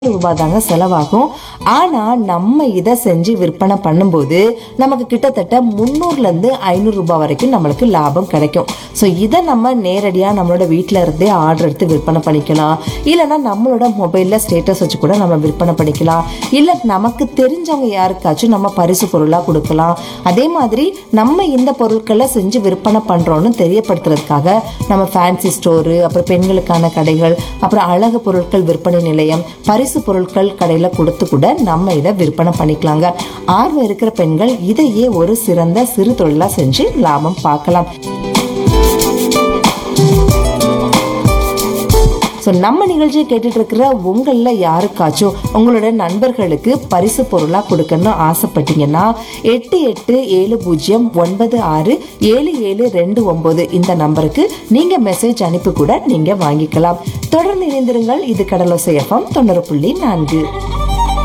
ரூபாய் தாங்க செலவாகும் ஆனா நம்ம இதை செஞ்சு விற்பனை பண்ணும்போது நமக்கு கிட்டத்தட்ட முந்நூறுல இருந்து ஐநூறு ரூபாய் வரைக்கும் நம்மளுக்கு லாபம் கிடைக்கும் ஸோ இதை நம்ம நேரடியா நம்மளோட வீட்ல இருந்தே ஆர்டர் எடுத்து விற்பனை பண்ணிக்கலாம் இல்லைன்னா நம்மளோட மொபைல்ல ஸ்டேட்டஸ் வச்சு கூட நம்ம விற்பனை பண்ணிக்கலாம் இல்ல நமக்கு தெரிஞ்சவங்க யாருக்காச்சும் நம்ம பரிசு பொருளா கொடுக்கலாம் அதே மாதிரி நம்ம இந்த பொருட்களை செஞ்சு விற்பனை பண்றோம்னு தெரியப்படுத்துறதுக்காக நம்ம ஃபேன்சி ஸ்டோரு அப்புறம் பெண்களுக்கான கடைகள் அப்புறம் அழகு பொருட்கள் விற்பனை நிலையம் பரிசு பொருட்கள் கடையில கொடுத்து கூட நம்ம இதை விற்பனை பண்ணிக்கலாங்க ஆர்வம் இருக்கிற பெண்கள் இதையே ஒரு சிறந்த சிறு தொழிலா செஞ்சு லாபம் பார்க்கலாம் ஸோ நம்ம நிகழ்ச்சியை கேட்டுட்டு இருக்கிற உங்களில் யாருக்காச்சும் உங்களோட நண்பர்களுக்கு பரிசு பொருளாக கொடுக்கணும்னு ஆசைப்பட்டீங்கன்னா எட்டு எட்டு ஏழு பூஜ்ஜியம் ஒன்பது ஆறு ஏழு ஏழு ரெண்டு ஒம்பது இந்த நம்பருக்கு நீங்கள் மெசேஜ் அனுப்பி கூட நீங்கள் வாங்கிக்கலாம் தொடர்ந்து இணைந்திருங்கள் இது கடலோசை எஃப்எம் தொண்ணூறு புள்ளி நான்கு